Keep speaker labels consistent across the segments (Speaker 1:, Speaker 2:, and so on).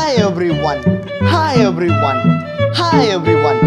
Speaker 1: hi everyone hi everyone hi everyone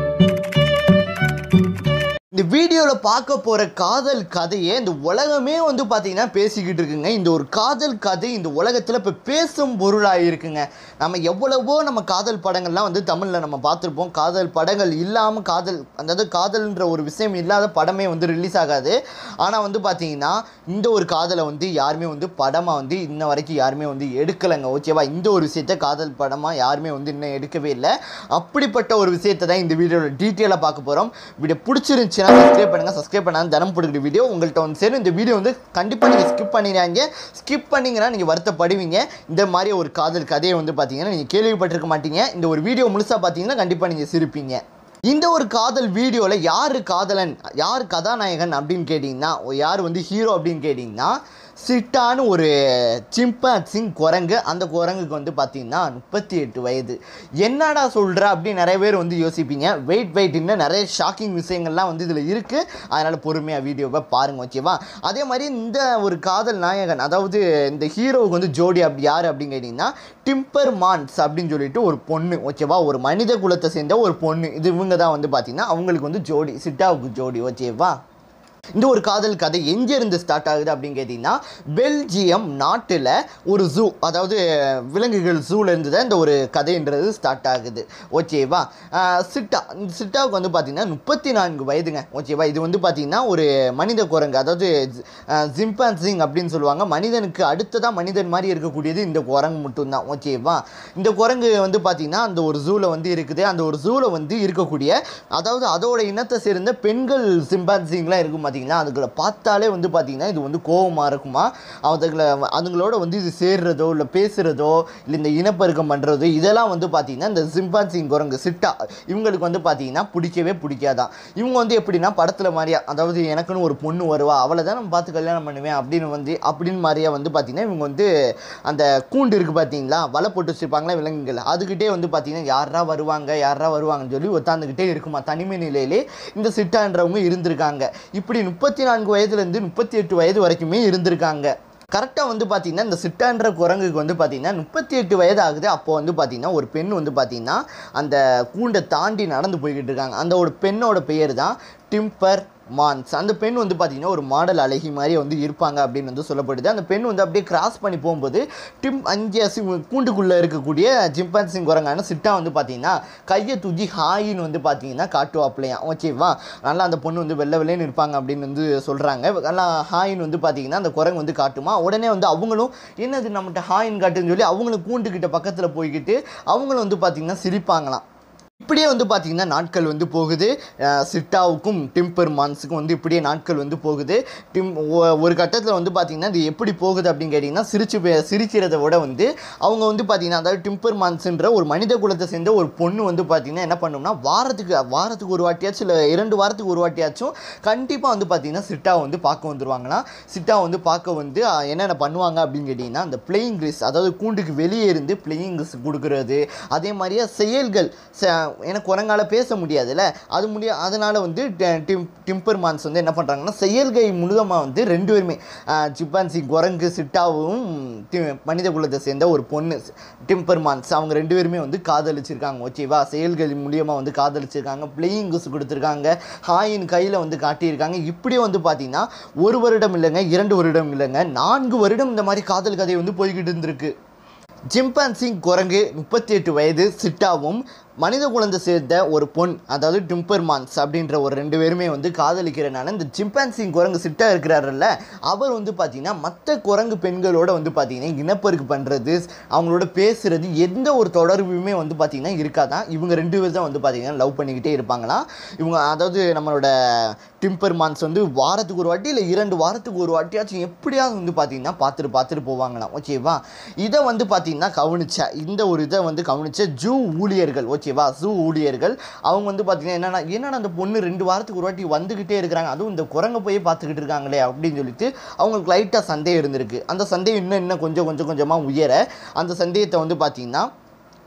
Speaker 1: இந்த வீடியோவில் பார்க்க போகிற காதல் கதையை இந்த உலகமே வந்து பார்த்தீங்கன்னா பேசிக்கிட்டு இருக்குங்க இந்த ஒரு காதல் கதை இந்த உலகத்தில் இப்போ பேசும் பொருளாக இருக்குங்க நம்ம எவ்வளவோ நம்ம காதல் படங்கள்லாம் வந்து தமிழில் நம்ம பார்த்துருப்போம் காதல் படங்கள் இல்லாமல் காதல் அதாவது காதல்ன்ற ஒரு விஷயம் இல்லாத படமே வந்து ரிலீஸ் ஆகாது ஆனால் வந்து பார்த்தீங்கன்னா இந்த ஒரு காதலை வந்து யாருமே வந்து படமாக வந்து இன்ன வரைக்கும் யாருமே வந்து எடுக்கலைங்க ஓகேவா இந்த ஒரு விஷயத்த காதல் படமாக யாருமே வந்து இன்னும் எடுக்கவே இல்லை அப்படிப்பட்ட ஒரு விஷயத்தை தான் இந்த வீடியோவில் டீட்டெயிலாக பார்க்க போகிறோம் வீடியோ பிடிச்சிருந்துச்சுன்னா சப்ஸ்கிரைப் பண்ணுங்கள் சப்ஸ்கிரைப் பண்ணால் தினம் போட்டுக்கிற வீடியோ உங்கள்கிட்ட வந்து சேரும் இந்த வீடியோ வந்து கண்டிப்பாக நீங்கள் ஸ்கிப் பண்ணிடுறாங்க ஸ்கிப் பண்ணிங்கன்னா நீங்கள் வருத்தப்படுவீங்க இந்த மாதிரி ஒரு காதல் கதையை வந்து பார்த்தீங்கன்னா நீங்கள் கேள்விப்பட்டிருக்க மாட்டீங்க இந்த ஒரு வீடியோ முழுசாக பார்த்தீங்கன்னா கண்டிப்பாக நீங்கள் சிரிப்பீங்க இந்த ஒரு காதல் வீடியோவில் யார் காதலன் யார் கதாநாயகன் அப்படின்னு கேட்டிங்கன்னா யார் வந்து ஹீரோ அப்படின்னு கேட்டிங்கன்னா சிட்டான்னு ஒரு சிம்பான்சிங் குரங்கு அந்த குரங்குக்கு வந்து பார்த்தீங்கன்னா முப்பத்தி எட்டு வயது என்னடா சொல்கிற அப்படின்னு நிறைய பேர் வந்து யோசிப்பீங்க வெயிட் வெயிட் இன்னும் நிறைய ஷாக்கிங் விஷயங்கள்லாம் வந்து இதில் இருக்குது அதனால் பொறுமையாக வீடியோவை பாருங்க ஓகேவா அதே மாதிரி இந்த ஒரு காதல் நாயகன் அதாவது இந்த ஹீரோவுக்கு வந்து ஜோடி அப்படி யார் அப்படின்னு கேட்டிங்கன்னா டிம்பர் மான்ஸ் அப்படின்னு சொல்லிட்டு ஒரு பொண்ணு ஓகேவா ஒரு மனித குலத்தை சேர்ந்த ஒரு பொண்ணு இது இவங்க தான் வந்து பார்த்தீங்கன்னா அவங்களுக்கு வந்து ஜோடி சிட்டாவுக்கு ஜோடி ஓகேவா இந்த ஒரு காதல் கதை எங்கேருந்து ஸ்டார்ட் ஆகுது அப்படின்னு கேட்டிங்கன்னா பெல்ஜியம் நாட்டில் ஒரு ஜூ அதாவது விலங்குகள் ஜூவில் இருந்து தான் இந்த ஒரு கதைன்றது ஸ்டார்ட் ஆகுது ஓகேவா ஆஹ் சிட்டா இந்த சிட்டாவுக்கு வந்து பார்த்திங்கன்னா முப்பத்தி நான்கு வயதுங்க ஓகேவா இது வந்து பார்த்திங்கன்னா ஒரு மனித குரங்கு அதாவது ஜிம்பான்சிங் அப்படின்னு சொல்லுவாங்க மனிதனுக்கு அடுத்ததாக மனிதன் மாதிரி இருக்கக்கூடியது இந்த குரங்கு மட்டும்தான் ஓகேவா இந்த குரங்கு வந்து பார்த்திங்கன்னா அந்த ஒரு ஜூவில் வந்து இருக்குது அந்த ஒரு ஜூவில் வந்து இருக்கக்கூடிய அதாவது அதோட இனத்தை சேர்ந்த பெண்கள் சிம்பான்சிங்லாம் இருக்கும் பார்த்தீங்கன்னா அதுகளை பார்த்தாலே வந்து பார்த்தீங்கன்னா இது வந்து கோபமாக இருக்குமா அதுகளை அதுங்களோட வந்து இது சேர்றதோ இல்லை பேசுகிறதோ இல்லை இந்த இனப்பெருக்கம் பண்ணுறதோ இதெல்லாம் வந்து பார்த்தீங்கன்னா இந்த சிம்பான்சிங் குரங்கு சிட்டா இவங்களுக்கு வந்து பார்த்தீங்கன்னா பிடிக்கவே பிடிக்காதான் இவங்க வந்து எப்படின்னா படத்தில் மாதிரியா அதாவது எனக்குன்னு ஒரு பொண்ணு வருவா அவளை தான் நம்ம பார்த்து கல்யாணம் பண்ணுவேன் அப்படின்னு வந்து அப்படின்னு மாதிரியா வந்து பார்த்தீங்கன்னா இவங்க வந்து அந்த கூண்டு இருக்குது பார்த்தீங்களா வலை போட்டு வச்சுருப்பாங்களா விலங்குகள் அதுக்கிட்டே வந்து பார்த்தீங்கன்னா யாரா வருவாங்க யாரா வருவாங்கன்னு சொல்லி உட்காந்துக்கிட்டே இருக்குமா தனிமை நிலையிலே இந்த சிட்டான்றவங்க இருந்திருக்காங்க இப்படி முப்பத்தி நான்கு வயதுலேருந்து முப்பத்தி எட்டு வயது வரைக்குமே இருந்திருக்காங்க கரெக்டாக வந்து பார்த்தீங்கன்னா இந்த சிட்டான்ற குரங்குக்கு வந்து பார்த்தீங்கன்னா முப்பத்தி எட்டு வயது ஆகுது அப்போ வந்து பார்த்தீங்கன்னா ஒரு பெண் வந்து பார்த்தீங்கன்னா அந்த கூண்டை தாண்டி நடந்து போய்கிட்டு இருக்காங்க அந்த ஒரு பெண்ணோட பெயர் தான் டிம்பர் மான்ஸ் அந்த பெண் வந்து பார்த்தீங்கன்னா ஒரு மாடல் அழகி மாதிரி வந்து இருப்பாங்க அப்படின்னு வந்து சொல்லப்படுது அந்த பெண் வந்து அப்படியே கிராஸ் பண்ணி போகும்போது டிம் அஞ்சு அசி கூண்டுக்குள்ளே இருக்கக்கூடிய ஜிம்பான்சிங் குரங்கான சிட்டா வந்து பார்த்தீங்கன்னா கையை தூக்கி ஹாயின்னு வந்து பார்த்தீங்கன்னா காட்டுவாப்லையா ஓகேவா நல்லா அந்த பொண்ணு வந்து வெள்ளை வெள்ளைன்னு இருப்பாங்க அப்படின்னு வந்து சொல்கிறாங்க நல்லா ஹாயின்னு வந்து பார்த்தீங்கன்னா அந்த குரங்கு வந்து காட்டுமா உடனே வந்து அவங்களும் என்னது நம்மகிட்ட ஹாயின் காட்டுன்னு சொல்லி அவங்களும் கூண்டுக்கிட்ட பக்கத்தில் போய்கிட்டு அவங்களும் வந்து பார்த்தீங்கன்னா சிரிப்பாங்களாம் இப்படியே வந்து பார்த்தீங்கன்னா நாட்கள் வந்து போகுது அஹ் சிட்டாவுக்கும் டிம்பர் மான்ஸுக்கும் வந்து இப்படியே நாட்கள் வந்து போகுது டிம் ஒ- ஒரு கட்டத்தில் வந்து பார்த்தீங்கன்னா இது எப்படி போகுது அப்படின்னு கேட்டிங்கன்னா சிரிச்சு பே- சிரிக்கிறத விட வந்து அவங்க வந்து பார்த்தீங்கன்னா அதாவது டிம்பர் மான்ஸுன்ற ஒரு மனித குலத்தை சேர்ந்த ஒரு பொண்ணு வந்து பார்த்தீங்கன்னா என்ன பண்ணும்னா வாரத்துக்கு வாரத்துக்கு ஒரு வாட்டியாச்சும் இல்லை இரண்டு வாரத்துக்கு ஒரு வாட்டியாச்சும் கண்டிப்பாக வந்து பார்த்தீங்கன்னா சிட்டாவை வந்து பார்க்க வந்துருவாங்கன்னா சிட்டாவை வந்து பார்க்க வந்து அஹ், என்னென்ன பண்ணுவாங்க அப்படின்னு கேட்டிங்கன்னா அந்த பிளேயிங் கிரிஸ் அதாவது கூண்டுக்கு வெளியே இருந்து பிளேயிங் கிரிஸ் கொடுக்குறது அதே மாதிரியே செயல்கள் ச- எனக்கு குரங்கால பேச முடியாதுல்ல அது முடிய அதனால் வந்து ட- டிம் டிம்பர் மான்ஸ் வந்து என்ன பண்ணுறாங்கன்னா செயல்கை முழுகமாக வந்து ரெண்டு பேருமே சிப்பான்சி குரங்கு சிட்டாவும் டி- மனித குலத்தை சேர்ந்த ஒரு பொண்ணு டிம்பர் மான்ஸ் அவங்க ரெண்டு பேருமே வந்து காதலிச்சிருக்காங்க ஓகேவா செயல்கள் மூலியமாக வந்து காதலிச்சிருக்காங்க பிளேயிங் குஸ் கொடுத்துருக்காங்க ஹாயின் கையில் வந்து காட்டியிருக்காங்க இப்படியே வந்து பார்த்தீங்கன்னா ஒரு வருடம் இல்லைங்க இரண்டு வருடம் இல்லைங்க நான்கு வருடம் இந்த மாதிரி காதல் கதை வந்து போய்கிட்டு இருந்திருக்கு ஜிம்பான்சிங் குரங்கு முப்பத்தி எட்டு வயது சிட்டாவும் மனித குழந்தை சேர்ந்த ஒரு பொன் அதாவது டிம்பர்மான்ஸ் அப்படின்ற ஒரு ரெண்டு பேருமே வந்து காதலிக்கிறனால இந்த ஜிம்பான்சிங் குரங்கு சிட்டா இருக்கிறாருல்ல அவர் வந்து பார்த்தீங்கன்னா மற்ற குரங்கு பெண்களோட வந்து பார்த்தீங்கன்னா இனப்பெருக்கு பண்ணுறது அவங்களோட பேசுறது எந்த ஒரு தொடர்புமே வந்து பார்த்தீங்கன்னா இருக்காதான் இவங்க ரெண்டு பேர் தான் வந்து பார்த்தீங்கன்னா லவ் பண்ணிக்கிட்டே இருப்பாங்களாம் இவங்க அதாவது நம்மளோட டிம்பர் மான்ஸ் வந்து வாரத்துக்கு ஒரு வாட்டி இல்லை இரண்டு வாரத்துக்கு ஒரு வாட்டியாச்சும் எப்படியாவது வந்து பார்த்தீங்கன்னா பார்த்துட்டு பார்த்துட்டு போவாங்களாம் ஓகேவா இதை வந்து பார்த்தீங்கன்னா கவனிச்ச இந்த ஒரு இதை வந்து கவனிச்ச ஜூ ஊழியர்கள் ஓகேவா ஜூ ஊழியர்கள் அவங்க வந்து பார்த்தீங்கன்னா என்னன்னா என்னடா அந்த பொண்ணு ரெண்டு வாரத்துக்கு ஒரு வாட்டி வந்துக்கிட்டே இருக்கிறாங்க அதுவும் இந்த குரங்கை போய் பார்த்துக்கிட்டு இருக்காங்களே அப்படின்னு சொல்லிட்டு அவங்களுக்கு லைட்டாக சந்தேகம் இருந்திருக்கு அந்த சந்தேகம் இன்னும் இன்னும் கொஞ்சம் கொஞ்சம் கொஞ்சமாக உயர அந்த சந்தேகத்தை வந்து பார்த்தீங்கன்னா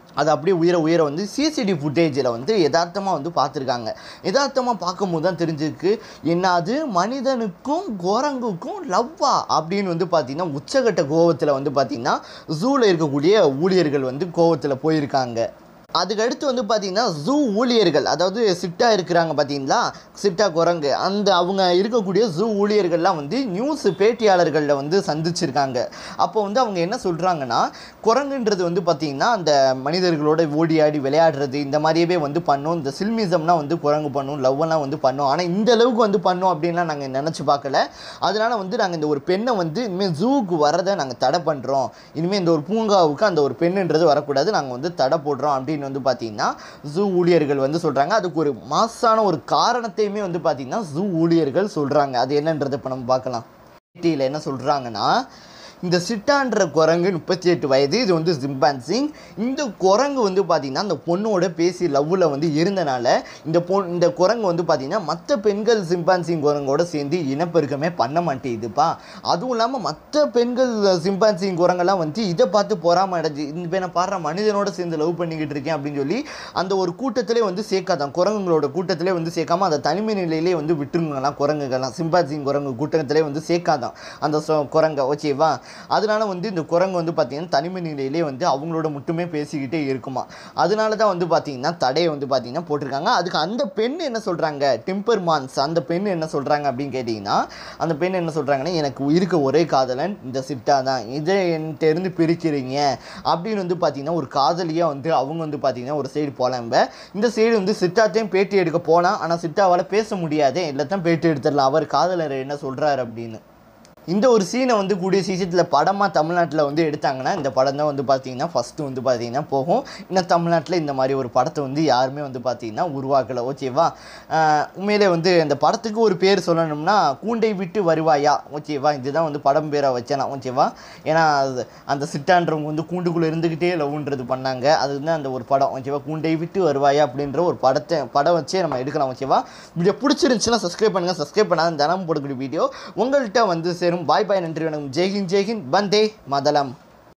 Speaker 1: அது அப்படியே உயர உயர வந்து சிசிடி ஃபுட்டேஜில் வந்து யதார்த்தமாக வந்து பார்த்துருக்காங்க யதார்த்தமாக பார்க்கும்போது தான் தெரிஞ்சிருக்கு என்னது மனிதனுக்கும் குரங்குக்கும் லவ்வா அப்படின்னு வந்து பார்த்திங்கன்னா உச்சகட்ட கோவத்தில் வந்து பார்த்திங்கன்னா ஜூவில் இருக்கக்கூடிய ஊழியர்கள் வந்து கோவத்தில் போயிருக்காங்க அதுக்கடுத்து வந்து பார்த்திங்கன்னா ஜூ ஊழியர்கள் அதாவது சிட்டா இருக்கிறாங்க பார்த்தீங்களா சிட்டா குரங்கு அந்த அவங்க இருக்கக்கூடிய ஜூ ஊழியர்கள்லாம் வந்து நியூஸ் பேட்டியாளர்களில் வந்து சந்திச்சிருக்காங்க அப்போ வந்து அவங்க என்ன சொல்கிறாங்கன்னா குரங்குன்றது வந்து பார்த்திங்கன்னா அந்த மனிதர்களோட ஓடி ஆடி விளையாடுறது இந்த மாதிரியவே வந்து பண்ணும் இந்த சில்மிசம்னா வந்து குரங்கு பண்ணும் லவ்வெல்லாம் வந்து பண்ணும் ஆனால் இந்த அளவுக்கு வந்து பண்ணும் அப்படின்லாம் நாங்கள் நினச்சி பார்க்கல அதனால் வந்து நாங்கள் இந்த ஒரு பெண்ணை வந்து இனிமேல் ஜூவுக்கு வரதை நாங்கள் தடை பண்ணுறோம் இனிமேல் இந்த ஒரு பூங்காவுக்கு அந்த ஒரு பெண்ணுன்றது வரக்கூடாது நாங்கள் வந்து தடை போடுறோம் அப்படின்னு வந்து பார்த்தீங்கன்னா ஜூ ஊழியர்கள் வந்து சொல்கிறாங்க அதுக்கு ஒரு மாசான ஒரு காரணத்தையுமே வந்து பார்த்தீங்கன்னா ஜூ ஊழியர்கள் சொல்கிறாங்க அது என்னன்றதை இப்போ நம்ம பார்க்கலாம் பேட்டியில் என்ன சொல்கிறாங்கன்னா இந்த சிட்டான்ற குரங்கு முப்பத்தி எட்டு வயது இது வந்து ஜிம்பான்சிங் இந்த குரங்கு வந்து பார்த்திங்கன்னா அந்த பொண்ணோட பேசி லவ்வில் வந்து இருந்தனால இந்த பொன் இந்த குரங்கு வந்து பார்த்திங்கன்னா மற்ற பெண்கள் சிம்பான்சிங் குரங்கோட சேர்ந்து இனப்பெருக்கமே பண்ண மாட்டேங்குதுப்பா அதுவும் இல்லாமல் மற்ற பெண்கள் சிம்பான்சிங் குரங்கெல்லாம் வந்து இதை பார்த்து பொறாம அடைஞ்சு இந்த பேர் நான் பாடுற மனிதனோட சேர்ந்து லவ் பண்ணிக்கிட்டு இருக்கேன் அப்படின்னு சொல்லி அந்த ஒரு கூட்டத்திலே வந்து சேர்க்காதான் குரங்குகளோட கூட்டத்திலே வந்து சேர்க்காம அந்த தனிமை நிலையிலே வந்து விட்டுருங்கலாம் குரங்குகள்லாம் சிம்பான்சிங் குரங்கு கூட்டத்திலே வந்து சேர்க்காதான் அந்த சொ- குரங்கை ஓகேவா அதனால வந்து இந்த குரங்கு வந்து பார்த்தீங்கன்னா தனிமை நிலையிலே வந்து அவங்களோட மட்டுமே பேசிக்கிட்டே இருக்குமா அதனால தான் வந்து பார்த்தீங்கன்னா தடையை வந்து பார்த்தீங்கன்னா போட்டிருக்காங்க அதுக்கு அந்த பெண் என்ன சொல்கிறாங்க டிம்பர் மான்ஸ் அந்த பெண் என்ன சொல்கிறாங்க அப்படின்னு கேட்டிங்கன்னா அந்த பெண் என்ன சொல்கிறாங்கன்னா எனக்கு இருக்க ஒரே காதலன் இந்த சிட்டா தான் இதை என்கிட்ட இருந்து பிரிக்கிறீங்க அப்படின்னு வந்து பார்த்தீங்கன்னா ஒரு காதலியாக வந்து அவங்க வந்து பார்த்தீங்கன்னா ஒரு சைடு போலாம்ப இந்த சைடு வந்து சிட்டாத்தையும் பேட்டி எடுக்க போனால் ஆனால் சிட்டாவால் பேச முடியாதே எல்லாத்தையும் பேட்டி எடுத்துடலாம் அவர் காதலர் என்ன சொல்கிறாரு அப்படின்னு இந்த ஒரு சீனை வந்து கூடிய சீசத்தில் படமாக தமிழ்நாட்டில் வந்து எடுத்தாங்கன்னா இந்த படம் தான் வந்து பார்த்தீங்கன்னா ஃபஸ்ட்டு வந்து பார்த்தீங்கன்னா போகும் இன்னும் தமிழ்நாட்டில் இந்த மாதிரி ஒரு படத்தை வந்து யாருமே வந்து பார்த்தீங்கன்னா உருவாக்கலை ஓகேவா ஆஹ் உண்மையிலே வந்து அந்த படத்துக்கு ஒரு பேர் சொல்லணும்னா கூண்டை விட்டு வருவாயா ஓகேவா இதுதான் வந்து படம் பேரை வச்சேனா ஓகேவா ஏன்னா அது- அந்த சிட்டான்றவங்க வந்து கூண்டுக்குள்ளே இருந்துக்கிட்டே லவ்ன்றது பண்ணாங்க அதுதான் அந்த ஒரு படம் ஓகேவா கூண்டை விட்டு வருவாயா அப்படின்ற ஒரு படத்தை படம் வச்சே நம்ம எடுக்கலாம் ஓகேவா வீடியோ பிடிச்சிருந்துச்சுன்னா சப்ஸ்கிரைப் பண்ணுங்கள் சப்ஸ்கிரைப் பண்ணாத தினமும் போடக்கூடிய வீடியோ உங்கள்கிட்ட வந்து சேரும் பாய் பாய் நன்றி வணக்கம் ஜெய்ஹிந்த் ஜெய்ஹிந்த் வந்தே மதலம்